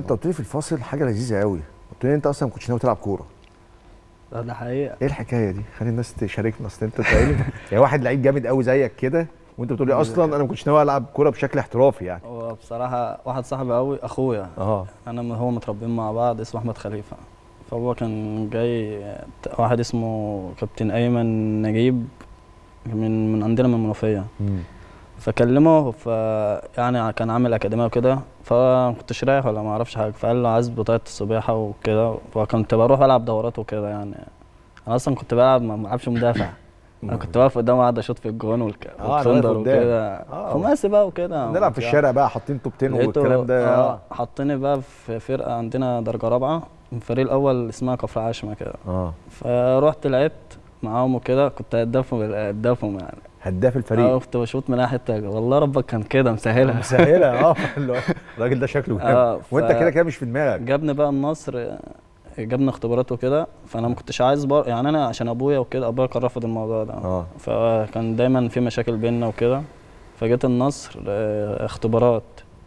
انت قلت لي في الفاصل حاجه لذيذه قوي قلت لي انت اصلا ما كنتش ناوي تلعب كوره ده ده حقيقه ايه الحكايه دي خلي الناس تشاركنا اصل انت تقريبا يعني واحد لعيب جامد قوي زيك كده وانت بتقول لي اصلا انا ما كنتش ناوي العب كوره بشكل احترافي يعني هو بصراحه واحد صاحبي قوي اخويا اه انا م- هو متربيين مع بعض اسمه احمد خليفه فهو كان جاي واحد اسمه كابتن ايمن نجيب من من عندنا من المنوفيه فكلمه ف يعني كان عامل اكاديميه وكده فما كنتش رايح ولا ما اعرفش حاجه فقال له عايز بطاقه السباحه وكده فكنت بروح العب دورات وكده يعني انا اصلا كنت بلعب ما بلعبش مدافع انا كنت واقف قدام قاعد اشوط في الجون والك... آه، أنا واقف والكندر قدام. وكده آه. خماسي بقى وكده نلعب في الشارع بقى حاطين طوبتين لقيته- والكلام ده اه حطيني بقى في فرقه عندنا درجه رابعه الفريق الاول اسمها كفر عشمه كده اه فروحت لعبت معاهم وكده كنت هدافهم هدافهم يعني هداف اه الفريق كنت بشوط من اي حته والله ربك كان كده مسهلها مسهله اه اللي هو الراجل ده شكله جامد اه ف- وانت كده كده مش في دماغك جابني بقى النصر جابني اختبارات وكده فانا ما كنتش عايز بر... يعني انا عشان ابويا وكده ابويا كان رافض الموضوع ده اه فكان دايما في مشاكل بيننا وكده فجيت النصر آه، اختبارات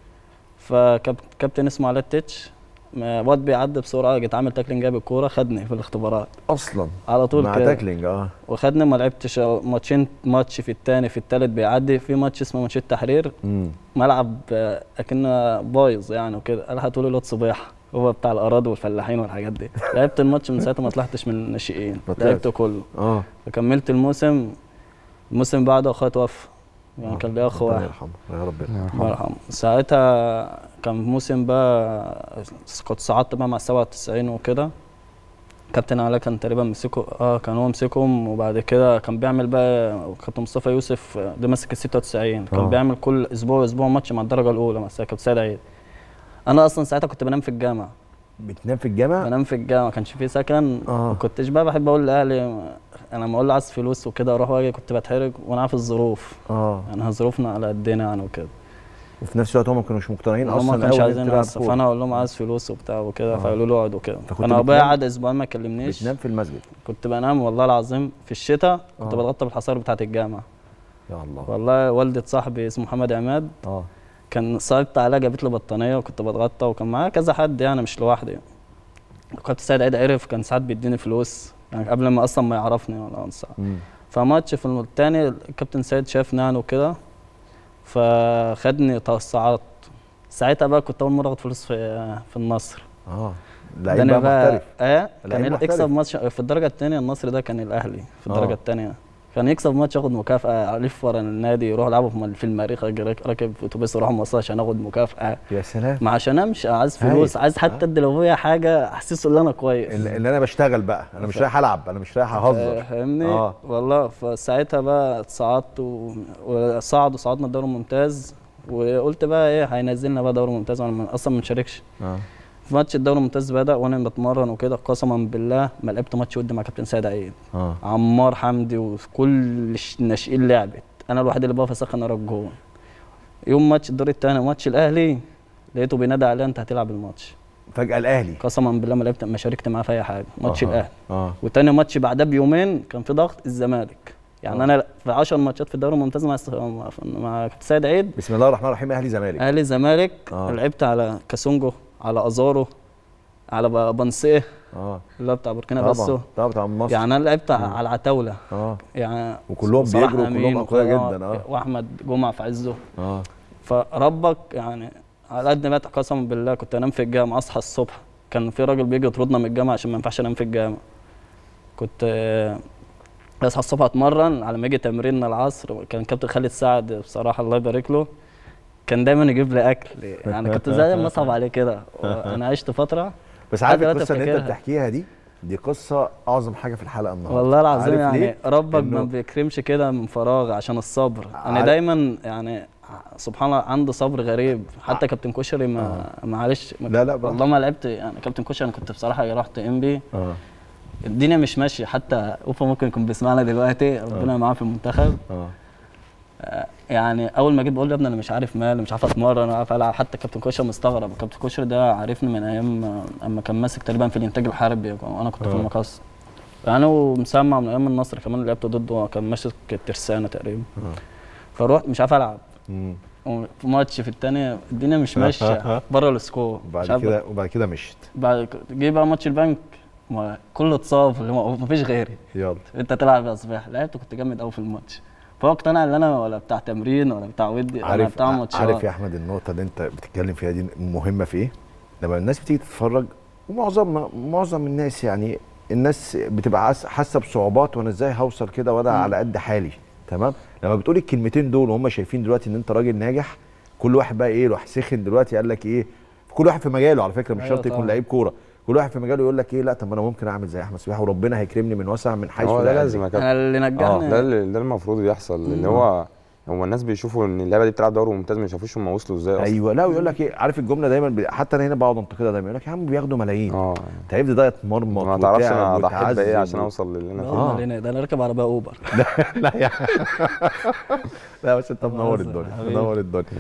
فكابتن اسمه علاء التتش ما- واد بيعدي بسرعه جيت عامل تاكلينج جايب الكوره خدني في الاختبارات اصلا على طول مع كده تاكلينج اه وخدني ما لعبتش ماتشين ماتش في الثاني في الثالث بيعدي في ماتش اسمه ماتش التحرير امم ملعب آه، اكنه بايظ يعني وكده قال هاتوا لي لوت صباح هو بتاع الاراضي والفلاحين والحاجات دي لعبت الماتش من ساعتها ما طلعتش من الناشئين ما طلعتش. لعبته كله اه فكملت الموسم الموسم بعده اخويا توفى يعني كان لي اخ ربنا واحد يرحمه يا رب يرحمه. الله يرحمه ساعتها كان موسم بقى كنت صعدت بقى مع 97 وكده كابتن علاء كان تقريبا مسكه اه كان هو مسكهم وبعد كده كان بيعمل بقى كابتن مصطفى يوسف ده ماسك ال 96 كان آه. بيعمل كل اسبوع اسبوع ماتش مع الدرجه الاولى مع كابتن سيد عيد انا اصلا ساعتها كنت بنام في الجامعه بتنام في الجامع بنام في الجامعه ما كانش في سكن آه. ما كنتش بقى بحب اقول لاهلي انا لما اقول له عايز فلوس وكده اروح واجي كنت بتحرج وانا عارف الظروف اه يعني ظروفنا على قدنا يعني وكده وفي نفس الوقت هم ما كانوش مقتنعين هم اصلا ما كانش أوي إن عايزين أنت تلعب يوصف كورة. فانا اقول لهم عايز فلوس وبتاع وكده آه. فيقولوا له اقعد وكده فكنت انا ابويا بتنام- قعد اسبوعين ما كلمنيش بتنام في المسجد كنت بنام والله العظيم في الشتاء كنت آه. بتغطى بالحصار بتاعت الجامعه يا الله والله والدة صاحبي اسمه محمد عماد اه كان صاحبت عليها جابت لي بطانيه وكنت بتغطى وكان معايا كذا حد يعني مش لوحدي كابتن سيد عيد عرف كان ساعات بيديني فلوس يعني قبل ما اصلا ما يعرفني ولا انسى مم. فماتش في التاني الكابتن سيد شافني يعني وكده فخدني توسعات ساعتها بقى كنت اول مره اخد فلوس في في النصر اه اداني لعيب بقى محترف اه لعيب كان محترف. يكسب ماتش في الدرجه الثانيه النصر ده كان الاهلي في الدرجه آه. الثانيه كان يكسب ماتش ياخد مكافاه الف ورا النادي يروح يلعبوا في في المريخ أجي راك- راكب في اتوبيس اروح مصر عشان اخد مكافاه يا سلام ما عشان امشي عايز هاي. فلوس عايز حتى آه. ادي لابويا حاجه احسسه ان انا كويس اللي اللي انا بشتغل بقى انا مش رايح العب انا مش رايح آه، اهزر فاهمني آه. والله فساعتها بقى اتصعدت و- وصعدوا صعدنا الدوري الممتاز وقلت بقى ايه هينزلنا بقى دوري ممتاز وانا من- اصلا ما نشاركش اه في ماتش الدوري الممتاز بدا وانا بتمرن وكده قسما بالله ما لعبت ماتش ودي مع كابتن سيد عيد اه عمار حمدي وكل الش- الناشئين لعبت انا الوحيد اللي بقف اسخن ورا الجون يوم ماتش الدور الثاني ماتش الاهلي لقيته بينادى عليا انت هتلعب الماتش فجاه الاهلي قسما بالله ما لعبت ما شاركت معاه في اي حاجه ماتش أها. الاهلي اه وتاني ماتش بعدها بيومين كان في ضغط الزمالك يعني آه. انا في 10 ماتشات في الدوري الممتاز مع مع كابتن سيد عيد بسم الله الرحمن الرحيم اهلي زمالك اهلي زمالك آه. لعبت على كاسونجو على ازارو على ب- بنسيه اه اللي هو بتاع بوركينا فاسو طبعا طبعا بتاع مصر يعني انا لعبت على عتاوله اه يعني وكلهم صلاح بيجروا أمين وكلهم اقوياء وكلهم- جدا اه واحمد جمعه في عزه اه فربك يعني على قد ما قسما بالله كنت انام في الجامعه اصحى الصبح كان في راجل بيجي يطردنا من الجامعه عشان ما ينفعش انام في الجامعه كنت آه، اصحى الصبح اتمرن على ما يجي تمرين العصر كان كابتن خالد سعد بصراحه الله يبارك له كان دايما يجيب لي اكل يعني كنت زي ما اصعب عليه كده انا عشت فتره بس عارف دلوقتي القصه اللي انت أفتكرها. بتحكيها دي دي قصه اعظم حاجه في الحلقه النهارده والله العظيم عارف يعني ليه؟ ربك ما إنه بيكرمش كده من فراغ عشان الصبر انا عارف- دايما يعني سبحان الله عنده صبر غريب حتى كابتن كشري ما معلش ما- لا لا بقى. والله ما لعبت يعني كابتن كشري انا كنت بصراحه رحت ام بي اه الدنيا مش ماشيه حتى اوفا ممكن يكون بيسمعنا دلوقتي ربنا معاه في المنتخب اه يعني اول ما جيت بقول له يا ابني انا مش عارف مالي مش عارف اتمرن عارف العب حتى كابتن كشري مستغرب كابتن كشري ده عارفني من ايام اما كان ماسك تقريبا في الانتاج الحربي وانا كنت في آه. المقص يعني ومسمع من ايام النصر كمان لعبت ضده كان ماسك الترسانه تقريبا آه. فروحت مش عارف العب مم. في ماتش في التاني الدنيا مش ماشيه بره السكور مش وبعد عارف كده وبعد كده مشت بعد ك- جه بقى ماتش البنك ما كله اتصاب اللي هو مفيش غيري يلا انت تلعب يا صباح لعبت كنت جامد قوي في الماتش فهو اقتنع ان انا ولا بتاع تمرين ولا بتاع ودي انا عارف بتاع ماتشات عارف يا احمد النقطه اللي انت بتتكلم فيها دي مهمه في ايه لما الناس بتيجي تتفرج ومعظم معظم الناس يعني الناس بتبقى عاس- حاسه بصعوبات وانا ازاي هوصل كده وانا على قد حالي تمام لما بتقول الكلمتين دول وهم شايفين دلوقتي ان انت راجل ناجح كل واحد بقى ايه راح سخن دلوقتي قال لك ايه كل واحد في مجاله على فكره مش أيوة شرط يكون طبعا. لعيب كوره كل واحد في مجاله يقول لك ايه لا طب ما انا ممكن اعمل زي احمد سباحه وربنا هيكرمني من وسع من حيث هو لا ده يدري. لازم يا كابتن انا اللي نجحني ده اللي ده المفروض يحصل لان هو هو الناس بيشوفوا ان اللعبه دي بتلعب دوري ممتاز ما يشوفوش هم وصلوا ازاي اصلا ايوه لا ويقول لك ايه عارف الجمله دايما ب- حتى انا هنا بقعد انتقدها دايما يقول لك يا عم بياخدوا ملايين اه تعبت ده يتمرمط ما تعرفش وتعب انا ضحيت بايه وتعذب عشان و- اوصل للي انا فيه آه. آه. لنا ده انا راكب عربيه اوبر لا يا لا بس انت منور بهزر، الدنيا حبيبي. منور الدنيا